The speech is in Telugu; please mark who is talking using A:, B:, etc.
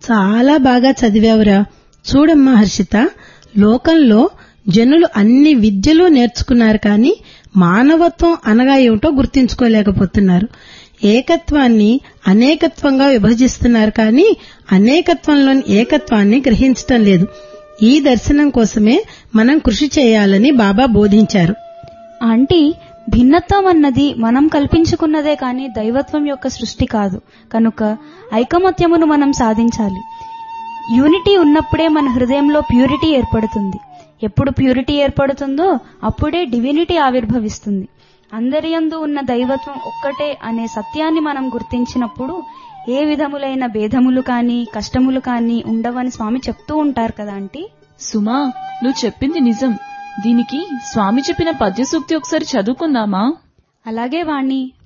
A: చాలా బాగా చదివావురా చూడమ్మా హర్షిత లోకంలో జనులు అన్ని విద్యలు నేర్చుకున్నారు కానీ మానవత్వం అనగా ఏమిటో గుర్తించుకోలేకపోతున్నారు ఏకత్వాన్ని అనేకత్వంగా విభజిస్తున్నారు కానీ అనేకత్వంలోని ఏకత్వాన్ని గ్రహించటం లేదు ఈ దర్శనం కోసమే మనం కృషి చేయాలని బాబా బోధించారు
B: ఆంటీ భిన్నత్వం అన్నది మనం కల్పించుకున్నదే కానీ దైవత్వం యొక్క సృష్టి కాదు కనుక ఐకమత్యమును మనం సాధించాలి యూనిటీ ఉన్నప్పుడే మన హృదయంలో ప్యూరిటీ ఏర్పడుతుంది ఎప్పుడు ప్యూరిటీ ఏర్పడుతుందో అప్పుడే డివినిటీ ఆవిర్భవిస్తుంది అందరి యందు ఉన్న దైవత్వం ఒక్కటే అనే సత్యాన్ని మనం గుర్తించినప్పుడు ఏ విధములైన భేదములు కానీ కష్టములు కానీ ఉండవని స్వామి చెప్తూ ఉంటారు కదా ఆంటీ
C: సుమా నువ్వు చెప్పింది నిజం దీనికి స్వామి చెప్పిన పద్య సూక్తి ఒకసారి చదువుకుందామా
B: అలాగే వాణ్ణి